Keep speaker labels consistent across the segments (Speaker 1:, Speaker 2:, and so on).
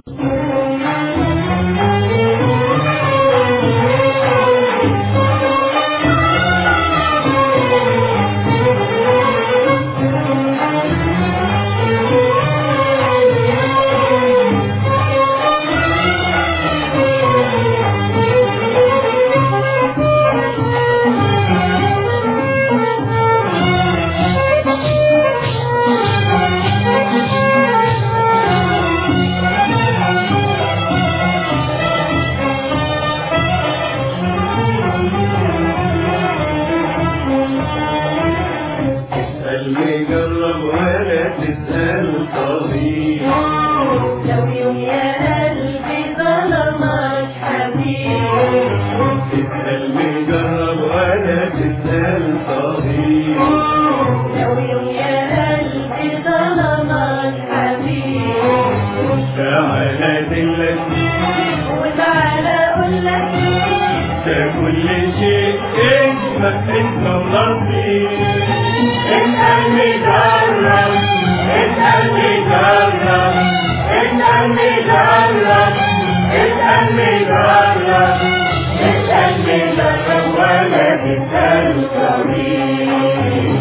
Speaker 1: اللي جرب ولا تسأل طبيب
Speaker 2: لو يوم يا قلبي ظلمك حبيب
Speaker 1: اللي جرب ولا تسأل طبيب
Speaker 2: لو يوم يا قلبي ظلمك حبيب
Speaker 1: تعالى دلك
Speaker 2: وتعالى اقول لك
Speaker 1: ده كل شيء اسمك انت وربي انت اللي جرب انت اللي جرب انت اللي جرب انت اللي جرب انت اللي جرب ولا تسأل طبيب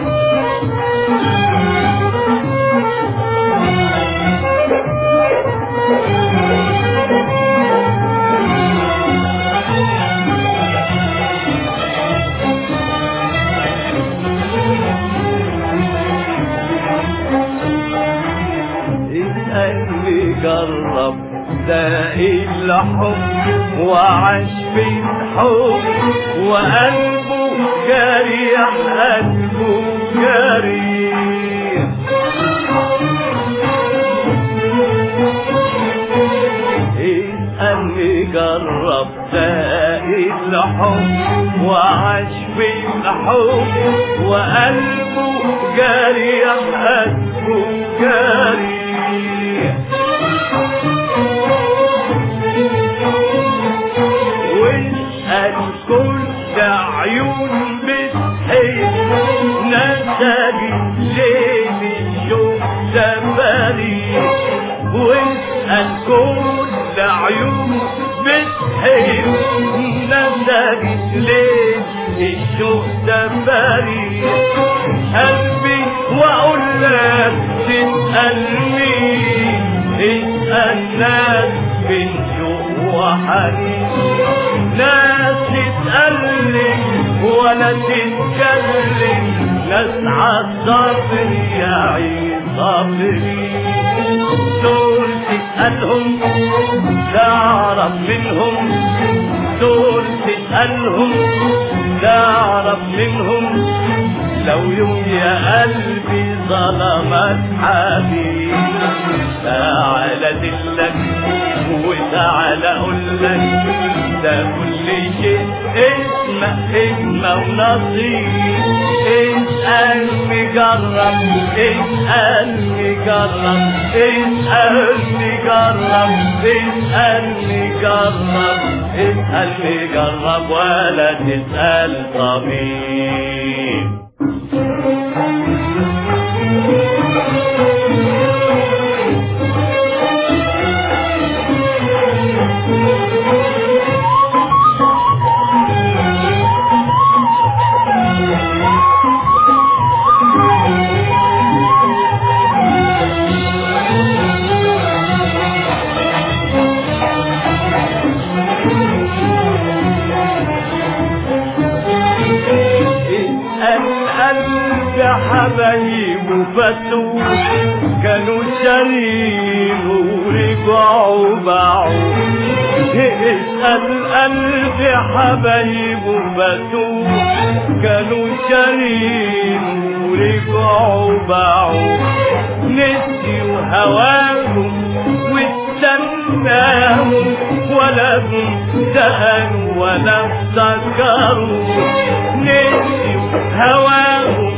Speaker 3: اسألني جرب ده الحب وعاش في الحب وقلبه جريح قلبه جريح اسألني جرب ده الحب وعاش في الحب وقلبه جريح قلبه جريح واسأل كل عيون بتحب نسجي ليل الشوق سفري واسأل كل عيون بتحب نسجي ليل الشوق سفري قلبي واقول لك تسأل مين اسأل ناس من شوق وحنين ناس تتألم ولا تتكلم ناس عالصبر يا عين صبري دول تسألهم تعرف منهم دول تسألهم تعرف منهم لو يوم يا قلبي ظلمك حبيب تعالى دلك وتعالى اقولك ده كل شيء اسمه اسمه ونصيب اسألني جرب اسألني جرب اسألني جرب اسألني جرب اسألني جرب ولا تسأل طبيب القلب حبايب فتوح كانوا شارين ورجعوا باعوا اسأل قلب حبايب فتوح كانوا شارين ورجعوا باعوا نسيوا هواهم واستناهم ولا هم سألوا ولا افتكروا نسيوا هواهم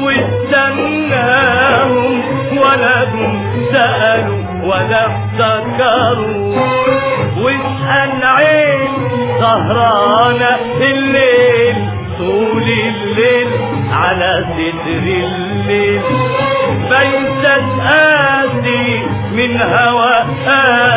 Speaker 3: واستناهم ولا هم سألوا ولا افتكروا واسأل عين سهرانة الليل طول الليل على صدر الليل بيتت آتي من هوى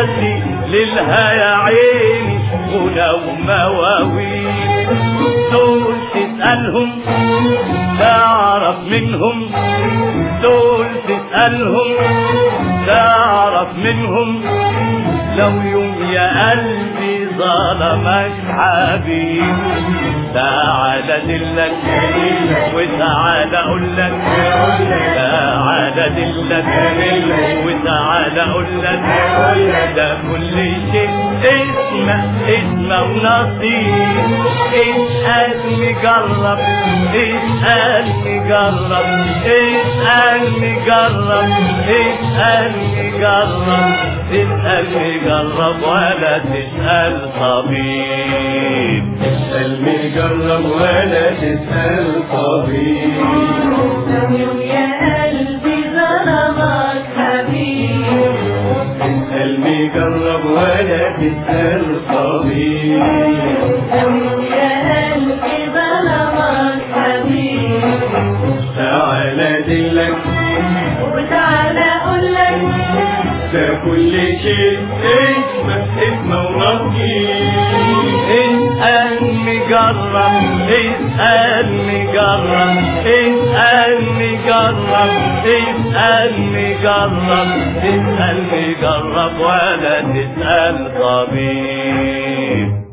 Speaker 3: للها يا عيني ولو مواويل دول تسألهم تعرف منهم دول تسألهم تعرف منهم لو يوم يا قلبي ظلمك حبيب تعال ادلك وتعال اقول لك تعال ادلك وتعال اقول لك ده كل شيء اسمه اسمه ونصيب اسأل مجرب اسأل مجرب اسأل مجرب اسأل مجرب اسأل مجرب ولا تسأل طبيب
Speaker 1: اسأل مجرب ولا تسأل طبيب
Speaker 2: لو يوم يا قلبي ظلمك حبيب
Speaker 1: اسأل مجرب ولا تسأل طبيب
Speaker 2: لو يوم يا قلبي ظلمك حبيب
Speaker 1: تعال ادلك
Speaker 2: وتعالى اقول لك
Speaker 1: ده كل شيء اسمه اسمه ونصيب
Speaker 3: اسأل مجرب اسأل مجرب اسأل مجرب اسأل مجرب اسأل مجرب ولا تسأل طبيب